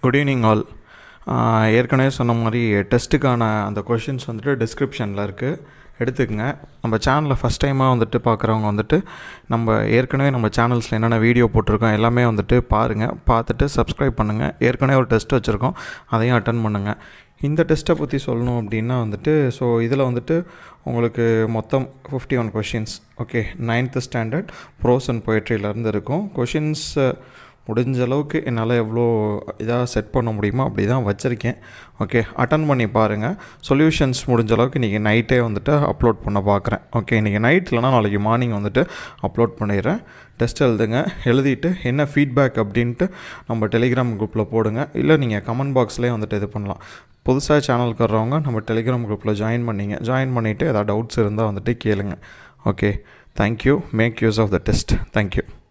good evening all ஏற்கனவே சொன்ன மாதிரி டெஸ்ட்டுக்கான அந்த கொஷின்ஸ் வந்துட்டு டிஸ்கிரிப்ஷனில் இருக்குது எடுத்துக்கங்க நம்ம சேனலில் ஃபஸ்ட் டைமாக வந்துட்டு பார்க்குறவங்க வந்துட்டு நம்ம ஏற்கனவே நம்ம சேனல்ஸில் என்னென்ன வீடியோ போட்டிருக்கோம் எல்லாமே வந்துட்டு பாருங்கள் பார்த்துட்டு சப்ஸ்கிரைப் பண்ணுங்கள் ஏற்கனவே ஒரு டெஸ்ட் வச்சுருக்கோம் அதையும் அட்டன் பண்ணுங்கள் இந்த டெஸ்ட்டை பற்றி சொல்லணும் அப்படின்னா வந்துட்டு ஸோ இதில் வந்துட்டு உங்களுக்கு மொத்தம் fifty one questions okay ninth standard prose and பொயட்ரியிலேருந்து இருக்கும் கொஷின்ஸ் முடிஞ்ச அளவுக்கு என்னால் எவ்வளோ இதாக செட் பண்ண முடியுமோ அப்படி தான் வச்சுருக்கேன் ஓகே அட்டன் பண்ணி பாருங்கள் சொல்யூஷன்ஸ் முடிஞ்ச அளவுக்கு இன்றைக்கி நைட்டே வந்துட்டு அப்லோட் பண்ண பார்க்குறேன் ஓகே இன்றைக்கி நைட் இல்லைனா நாளைக்கு மார்னிங் வந்துட்டு அப்லோட் பண்ணிடுறேன் டெஸ்ட் எழுதுங்க எழுதிட்டு என்ன ஃபீட்பேக் அப்படின்ட்டு நம்ம டெலிகிராம் குரூப்பில் போடுங்க இல்லை நீங்கள் கமெண்ட் பாக்ஸ்லேயே வந்துட்டு இது பண்ணலாம் புதுசாக சேனலுக்கு வர்றவங்க நம்ம டெலிகிராம் குரூப்பில் ஜாயின் பண்ணிங்க ஜாயின் பண்ணிவிட்டு ஏதாவது டவுட்ஸ் இருந்தால் வந்துட்டு கேளுங்க okay thank you make use of the test thank you